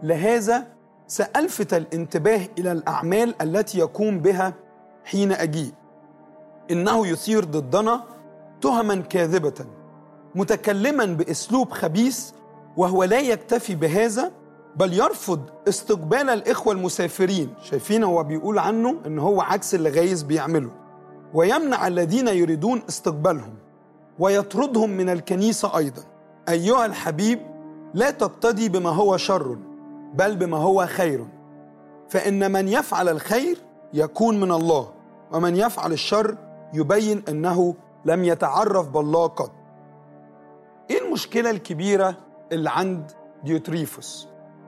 لهذا سألفت الانتباه إلى الأعمال التي يقوم بها حين أجيء إنه يثير ضدنا تهما كاذبة متكلما بأسلوب خبيث وهو لا يكتفي بهذا بل يرفض استقبال الإخوة المسافرين شايفين هو بيقول عنه إن هو عكس اللي غايز بيعمله ويمنع الذين يريدون استقبالهم ويطردهم من الكنيسة أيضا أيها الحبيب لا تقتدي بما هو شر بل بما هو خير فإن من يفعل الخير يكون من الله ومن يفعل الشر يبين أنه لم يتعرف بالله قط إيه المشكلة الكبيرة اللي عند ديوتريفوس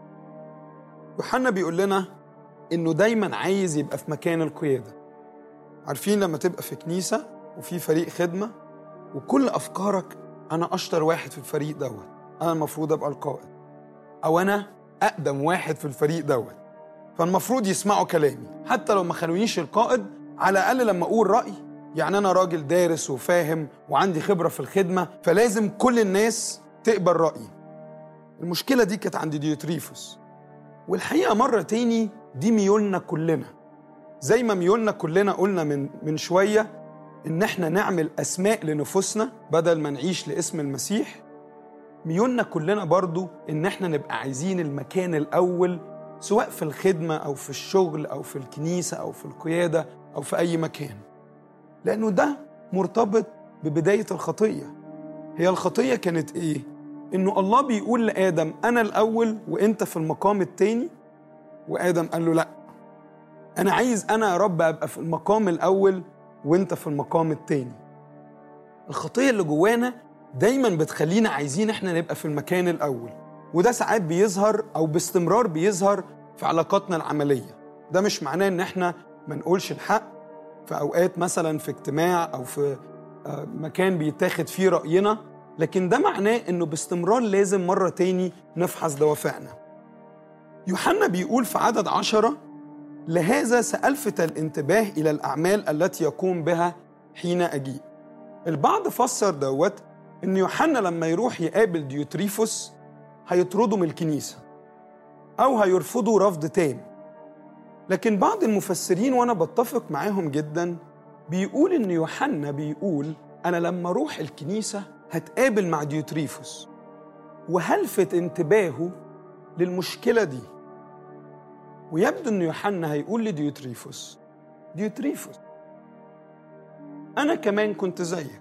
يوحنا بيقول لنا إنه دايما عايز يبقى في مكان القيادة عارفين لما تبقى في كنيسة وفي فريق خدمة وكل أفكارك أنا أشطر واحد في الفريق دوت أنا المفروض أبقى القائد أو أنا أقدم واحد في الفريق دوت فالمفروض يسمعوا كلامي حتى لو ما خلونيش القائد على الأقل لما أقول رأي يعني أنا راجل دارس وفاهم وعندي خبرة في الخدمة فلازم كل الناس تقبل رأيي المشكلة دي كانت عند ديوتريفوس والحقيقة مرة تاني دي ميولنا كلنا زي ما ميولنا كلنا قلنا من من شوية إن إحنا نعمل أسماء لنفوسنا بدل ما نعيش لاسم المسيح ميولنا كلنا برضو إن إحنا نبقى عايزين المكان الأول سواء في الخدمة أو في الشغل أو في الكنيسة أو في القيادة أو في أي مكان لأنه ده مرتبط ببداية الخطية هي الخطية كانت إيه؟ إنه الله بيقول لآدم أنا الأول وإنت في المقام التاني وآدم قال له لأ أنا عايز أنا يا رب أبقى في المقام الأول وإنت في المقام التاني الخطية اللي جوانا دايما بتخلينا عايزين إحنا نبقى في المكان الأول وده ساعات بيظهر أو باستمرار بيظهر في علاقاتنا العملية ده مش معناه إن إحنا ما نقولش الحق في أوقات مثلا في اجتماع أو في مكان بيتاخد فيه رأينا لكن ده معناه إنه باستمرار لازم مرة تاني نفحص دوافعنا يوحنا بيقول في عدد عشرة لهذا سألفت الانتباه إلى الأعمال التي يقوم بها حين أجيء البعض فسر دوت إن يوحنا لما يروح يقابل ديوتريفوس هيطرده من الكنيسة أو هيرفضه رفض تام لكن بعض المفسرين وأنا بتفق معاهم جدا بيقول إن يوحنا بيقول أنا لما أروح الكنيسة هتقابل مع ديوتريفوس وهلفت انتباهه للمشكلة دي ويبدو ان يوحنا هيقول لديوتريفوس ديوتريفوس انا كمان كنت زيك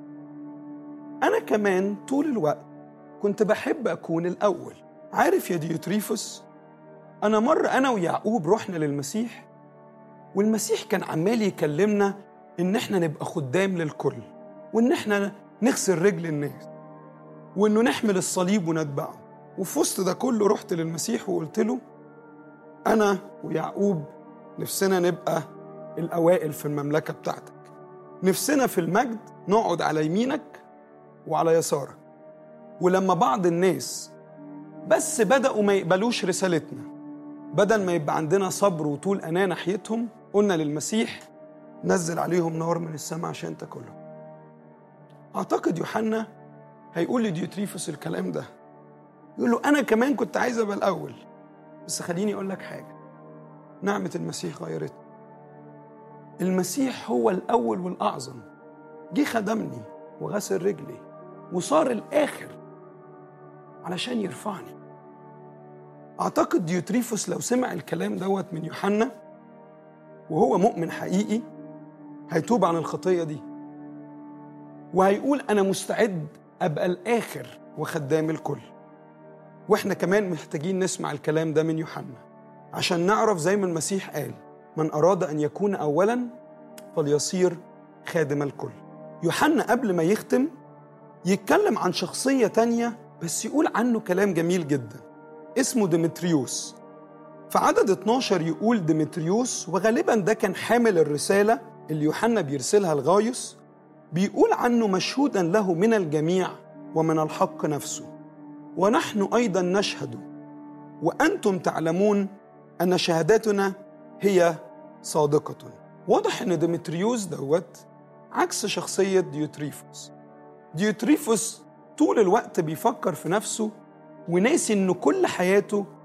انا كمان طول الوقت كنت بحب اكون الاول عارف يا ديوتريفوس انا مره انا ويعقوب رحنا للمسيح والمسيح كان عمال يكلمنا ان احنا نبقى خدام للكل وان احنا نغسل رجل الناس وانه نحمل الصليب ونتبعه وفي وسط ده كله رحت للمسيح وقلت له أنا ويعقوب نفسنا نبقى الأوائل في المملكة بتاعتك نفسنا في المجد نقعد على يمينك وعلى يسارك ولما بعض الناس بس بدأوا ما يقبلوش رسالتنا بدل ما يبقى عندنا صبر وطول أناة ناحيتهم قلنا للمسيح نزل عليهم نار من السماء عشان تاكلهم أعتقد يوحنا هيقول لديوتريفوس الكلام ده يقول له أنا كمان كنت عايز أبقى الأول بس خليني أقول لك حاجة نعمة المسيح غيرتني المسيح هو الأول والأعظم جه خدمني وغسل رجلي وصار الآخر علشان يرفعني أعتقد ديوتريفوس لو سمع الكلام دوت من يوحنا وهو مؤمن حقيقي هيتوب عن الخطية دي وهيقول أنا مستعد أبقى الآخر وخدام الكل واحنا كمان محتاجين نسمع الكلام ده من يوحنا عشان نعرف زي ما المسيح قال من أراد أن يكون أولا فليصير خادم الكل يوحنا قبل ما يختم يتكلم عن شخصية تانية بس يقول عنه كلام جميل جدا اسمه ديمتريوس في عدد 12 يقول ديمتريوس وغالبا ده كان حامل الرسالة اللي يوحنا بيرسلها لغايوس بيقول عنه مشهودا له من الجميع ومن الحق نفسه ونحن ايضا نشهد وانتم تعلمون ان شهادتنا هي صادقه واضح ان ديمتريوس دوت عكس شخصيه ديوتريفوس ديوتريفوس طول الوقت بيفكر في نفسه وناسي ان كل حياته